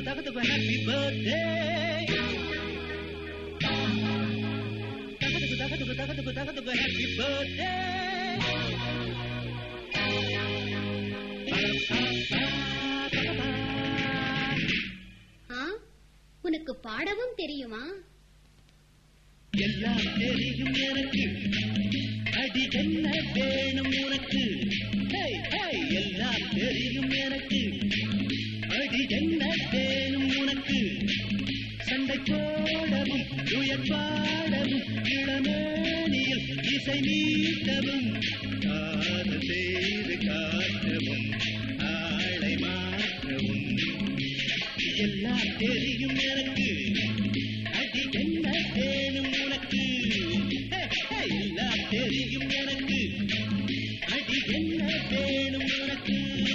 தகதுக்கு happy birthday தகதுக்கு தகதுக்கு தகதுக்கு தகதுக்கு ஹாப்பி பர்த்டே ஆ உனக்கு பாடவும் தெரியுமா எல்லாம் தெரியும் எனக்கு அடி என்ன வேணும் உனக்கு ஹேய், ஹேய், எல்லாம் தெரியும் எனக்கு அடி என்ன வேணும் உனக்கு சண்டை போடவும் உயர் பாடவும் இளமேனியில் இசை நீட்டவும் காதல் செய்து காட்டவும் ஆளை மாற்றவும் எல்லாம் தெரியும் எனக்கு அடி என்ன வேணும் உனக்கு ஹே, ஹே, எல்லாம் தெரியும் எனக்கு அடி என்ன வேணும் உனக்கு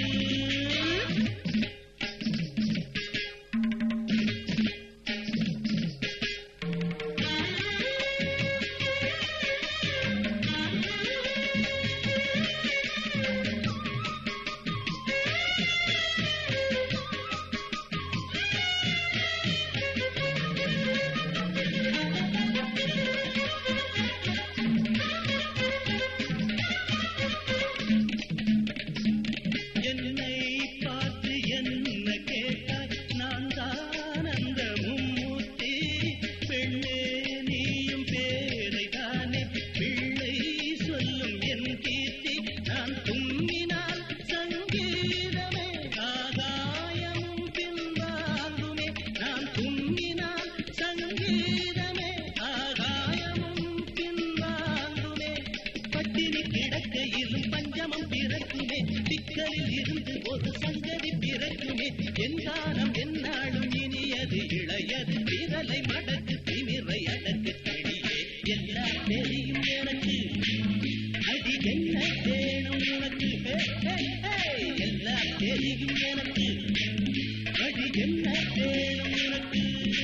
என்னை பார்த்து என்ன கேட்டாய் நான் தான் அந்த மும்மூர்த்தி பெண்ணே நீயும் பேரை தானே பிள்ளை சொல்லும் என் கீர்த்தி நான் தும்மினால் சங்கீதமே ஆகாயமும் பின்வாங்குமே நான் தும்மினால் சங்கீதமே ஆகாயமும் பின்வாங்குமே பட்டினி கிடக்கையிலும் பஞ்சமம் பிறக்குமே சிக்கலில் இருந்து ஒரு சங்கதி பிறக்குமே என் காலம் என்னாலும் இனியது இளையது விரலை மடக்கு திமிரை அடக்கு கிளியே எல்லாம் தெரியும் எனக்கு அடி என்ன வேணும் உனக்கு ஹே, ஹே, ஹே, எல்லாம் தெரியும் எனக்கு அடி என்ன வேணும் உனக்கு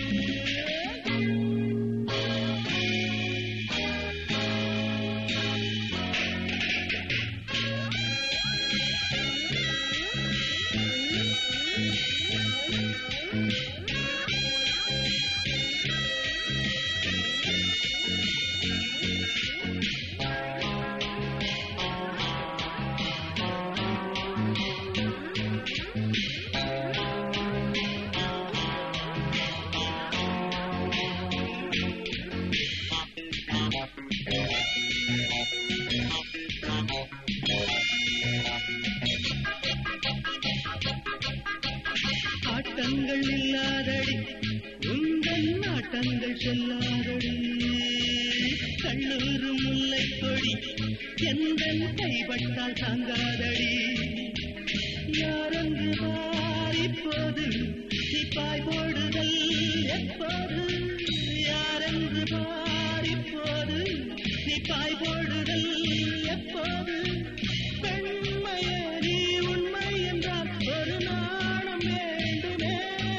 ஆட்டங்கள் இல்லாதடி உங்கள் நாட்டங்கள் செல்லாதடி கல்லூரு முல்லை கொடி எந்த கைப்பட்டால் தாங்காதடி யாரங்கு மாறிப்போது சிப்பாய் போடுதல் எப்போது யாரென்று மாறிப்போது சிப்பாய் போடுதல் எப்போது பெண்மையே நீ உண்மை என்றால் ஒரு நாணம் வேண்டுமே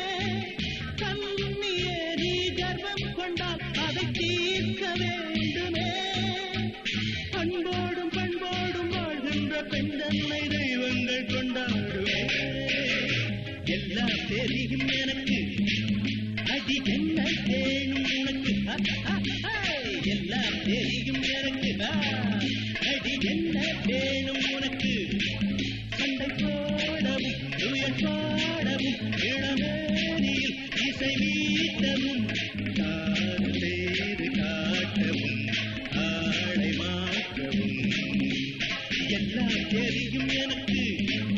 கண்ணியே நீ கர்வம் கொண்டால் அதை தீர்க்க வேண்டுமே அன்போடும் பண்போடும் வாழ்கின்ற பெண் தன்னை தெய்வங்கள் கொண்டாடுவே எல்லாம் தெரியும் எனக்கு அடி என்ன வேணும் உனக்கு அ, அ, அ, எல்லாம் தெரியும் எனக்கு ஆ, அடி என்ன வேணும் உனக்கு சண்டை போடவும் துயர் பாடவும் இளமேனியில் இசை வீட்டவும் காது செய்து காட்டவும் ஆளை மாற்றவும் எல்லாம் தெரியும் எனக்கு